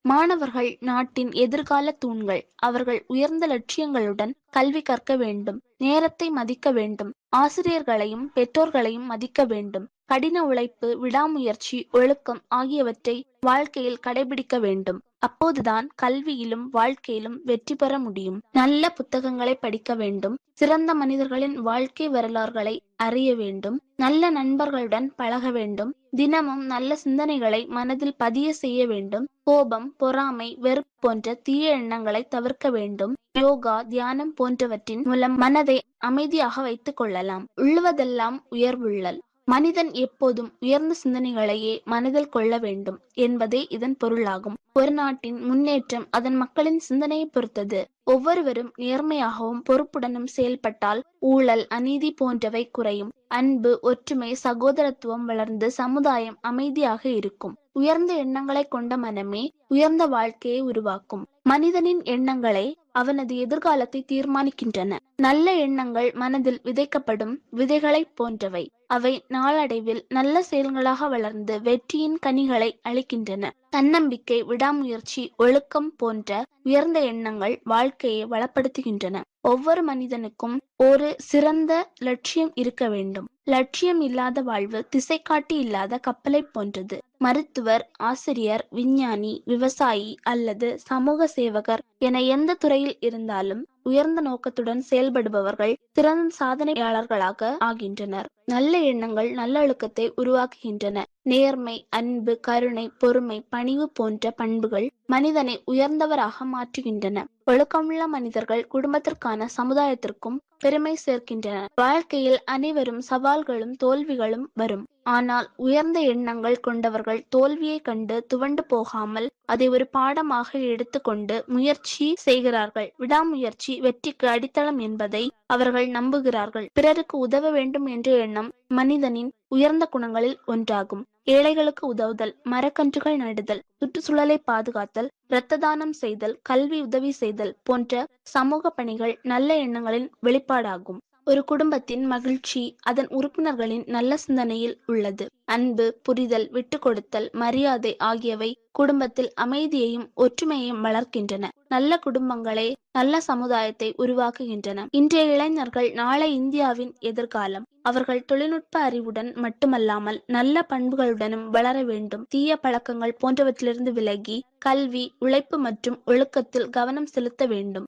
மாணவர்கள் நாட்டின் எதிர்கால தூண்கள் அவர்கள் உயர்ந்த லட்சியங்களுடன் கல்வி கற்க வேண்டும் நேரத்தை மதிக்க வேண்டும் ஆசிரியர்களையும் பெற்றோர்களையும் மதிக்க வேண்டும் கடின உழைப்பு விடாமுயற்சி ஒழுக்கம் ஆகியவற்றை வாழ்க்கையில் கடைபிடிக்க வேண்டும் அப்போதுதான் கல்வியிலும் வாழ்க்கையிலும் வெற்றி பெற முடியும் நல்ல புத்தகங்களை படிக்க வேண்டும் சிறந்த மனிதர்களின் வாழ்க்கை வரலாறுகளை அறிய வேண்டும் நல்ல நண்பர்களுடன் பழக வேண்டும் தினமும் நல்ல சிந்தனைகளை மனதில் பதிய செய்ய வேண்டும் கோபம் பொறாமை வெறுப்பு போன்ற தீய எண்ணங்களை தவிர்க்க வேண்டும் யோகா தியானம் போன்றவற்றின் மூலம் மனதை அமைதியாக வைத்துக் கொள்ளலாம் உள்ளுவதெல்லாம் உயர்வுள்ளல் மனிதன் எப்போதும் உயர்ந்த சிந்தனைகளையே மனதில் கொள்ள வேண்டும் என்பதே இதன் பொருளாகும் ஒரு நாட்டின் முன்னேற்றம் அதன் மக்களின் சிந்தனையை பொறுத்தது ஒவ்வொருவரும் நேர்மையாகவும் பொறுப்புடனும் செயல்பட்டால் ஊழல் அநீதி போன்றவை குறையும் அன்பு ஒற்றுமை சகோதரத்துவம் வளர்ந்து சமுதாயம் அமைதியாக இருக்கும் உயர்ந்த எண்ணங்களை கொண்ட மனமே உயர்ந்த வாழ்க்கையை உருவாக்கும் மனிதனின் எண்ணங்களே அவனது எதிர்காலத்தை தீர்மானிக்கின்றன நல்ல எண்ணங்கள் மனதில் விதைக்கப்படும் விதைகளைப் போன்றவை அவை நாளடைவில் நல்ல செயல்களாக வளர்ந்து வெற்றியின் கனிகளை அளிக்கின்றன தன்னம்பிக்கை விடாமுயற்சி ஒழுக்கம் போன்ற உயர்ந்த எண்ணங்கள் வாழ்க்கையை வளப்படுத்துகின்றன ஒவ்வொரு மனிதனுக்கும் ஒரு சிறந்த லட்சியம் இருக்க வேண்டும் லட்சியம் இல்லாத வாழ்வு திசை காட்டி இல்லாத கப்பலை போன்றது மருத்துவர் ஆசிரியர் விஞ்ஞானி விவசாயி அல்லது சமூக சேவகர் என எந்த துறையில் இருந்தாலும் உயர்ந்த நோக்கத்துடன் செயல்படுபவர்கள் சிறந்த சாதனையாளர்களாக ஆகின்றனர் நல்ல எண்ணங்கள் நல்லொழுக்கத்தை உருவாக்குகின்றன நேர்மை அன்பு கருணை பொறுமை பணிவு போன்ற பண்புகள் மனிதனை உயர்ந்தவராக மாற்றுகின்றன ஒழுக்கமுள்ள மனிதர்கள் குடும்பத்திற்கான சமுதாயத்திற்கும் பெருமை சேர்க்கின்றனர் வாழ்க்கையில் அனைவரும் சவால்களும் தோல்விகளும் வரும் ஆனால் உயர்ந்த எண்ணங்கள் கொண்டவர்கள் தோல்வியை கண்டு துவண்டு போகாமல் அதை ஒரு பாடமாக எடுத்துக்கொண்டு முயற்சி செய்கிறார்கள் விடாமுயற்சி வெற்றிக்கு அடித்தளம் என்பதை அவர்கள் நம்புகிறார்கள் பிறருக்கு உதவ வேண்டும் என்ற எண்ணம் மனிதனின் உயர்ந்த குணங்களில் ஒன்றாகும் ஏழைகளுக்கு உதவுதல் மரக்கன்றுகள் நடுதல் சுற்றுச்சூழலை பாதுகாத்தல் இரத்த தானம் செய்தல் கல்வி உதவி செய்தல் போன்ற சமூக பணிகள் நல்ல எண்ணங்களின் வெளிப்பாடாகும் ஒரு குடும்பத்தின் மகிழ்ச்சி அதன் உறுப்பினர்களின் நல்ல சிந்தனையில் உள்ளது அன்பு புரிதல் விட்டு கொடுத்தல் மரியாதை ஆகியவை குடும்பத்தில் அமைதியையும் ஒற்றுமையையும் வளர்க்கின்றன நல்ல குடும்பங்களே நல்ல சமுதாயத்தை உருவாக்குகின்றன இன்றைய இளைஞர்கள் நாளை இந்தியாவின் எதிர்காலம் அவர்கள் தொழில்நுட்ப அறிவுடன் மட்டுமல்லாமல் நல்ல பண்புகளுடனும் வளர வேண்டும் தீய பழக்கங்கள் போன்றவற்றிலிருந்து விலகி கல்வி உழைப்பு மற்றும் ஒழுக்கத்தில் கவனம் செலுத்த வேண்டும்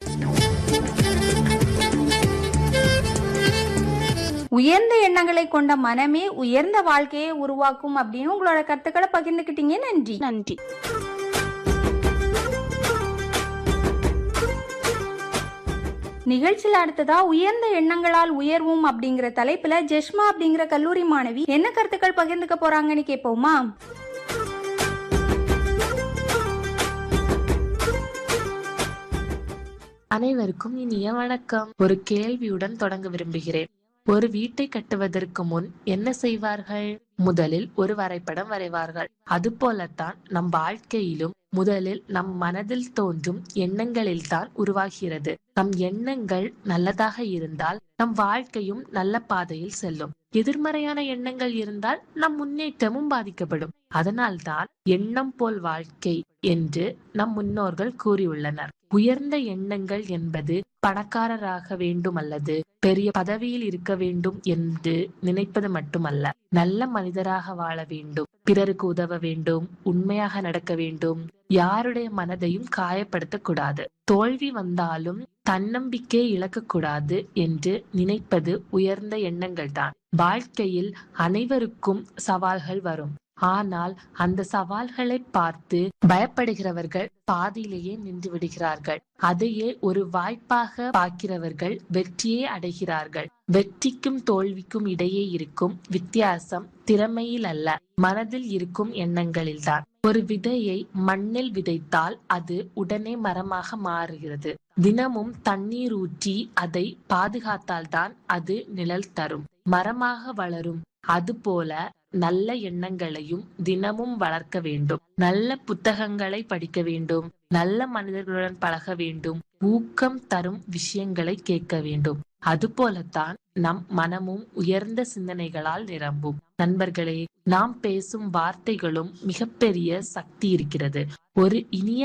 உயர்ந்த எண்ணங்களை கொண்ட மனமே உயர்ந்த வாழ்க்கையை உருவாக்கும் அப்படின்னு உங்களோட கருத்துக்களை பகிர்ந்துக்கிட்டீங்க நன்றி நன்றி நிகழ்ச்சியில் அடுத்ததா உயர்ந்த எண்ணங்களால் உயர்வும் அப்படிங்கிற தலைப்புல ஜெஷ்மா அப்படிங்கிற கல்லூரி மாணவி என்ன கருத்துக்கள் பகிர்ந்துக்க போறாங்கன்னு கேட்போமா அனைவருக்கும் இனிய வணக்கம் ஒரு கேள்வியுடன் தொடங்க விரும்புகிறேன் ஒரு வீட்டை கட்டுவதற்கு முன் என்ன செய்வார்கள் முதலில் ஒரு வரைபடம் வரைவார்கள் அதுபோலத்தான் நம் வாழ்க்கையிலும் முதலில் நம் மனதில் தோன்றும் எண்ணங்களில் தான் உருவாகிறது நம் எண்ணங்கள் நல்லதாக இருந்தால் நம் வாழ்க்கையும் நல்ல பாதையில் செல்லும் எதிர்மறையான எண்ணங்கள் இருந்தால் நம் முன்னேற்றமும் பாதிக்கப்படும் அதனால்தான் எண்ணம் போல் வாழ்க்கை என்று நம் முன்னோர்கள் கூறியுள்ளனர் உயர்ந்த எண்ணங்கள் என்பது பணக்காரராக வேண்டும் அல்லது பெரிய பதவியில் இருக்க வேண்டும் என்று நினைப்பது மட்டுமல்ல நல்ல மனிதராக வாழ வேண்டும் பிறருக்கு உதவ வேண்டும் உண்மையாக நடக்க வேண்டும் யாருடைய மனதையும் காயப்படுத்த கூடாது தோல்வி வந்தாலும் தன்னம்பிக்கை இழக்கக்கூடாது என்று நினைப்பது உயர்ந்த எண்ணங்கள் தான் வாழ்க்கையில் அனைவருக்கும் சவால்கள் வரும் ஆனால் அந்த சவால்களை பார்த்து பயப்படுகிறவர்கள் பாதியிலேயே நின்று விடுகிறார்கள் அதையே ஒரு வாய்ப்பாக பார்க்கிறவர்கள் வெற்றியை அடைகிறார்கள் வெற்றிக்கும் தோல்விக்கும் இடையே இருக்கும் வித்தியாசம் திறமையில் அல்ல மனதில் இருக்கும் எண்ணங்களில்தான் ஒரு விதையை மண்ணில் விதைத்தால் அது உடனே மரமாக மாறுகிறது தினமும் தண்ணீர் ஊற்றி அதை பாதுகாத்தால்தான் அது நிழல் தரும் மரமாக வளரும் அதுபோல நல்ல எண்ணங்களையும் தினமும் வளர்க்க வேண்டும் நல்ல புத்தகங்களை படிக்க வேண்டும் நல்ல மனிதர்களுடன் பழக வேண்டும் ஊக்கம் தரும் விஷயங்களை கேட்க வேண்டும் அதுபோலத்தான் நம் மனமும் உயர்ந்த சிந்தனைகளால் நிரம்பும் நண்பர்களே நாம் பேசும் வார்த்தைகளும் மிகப்பெரிய சக்தி இருக்கிறது ஒரு இனிய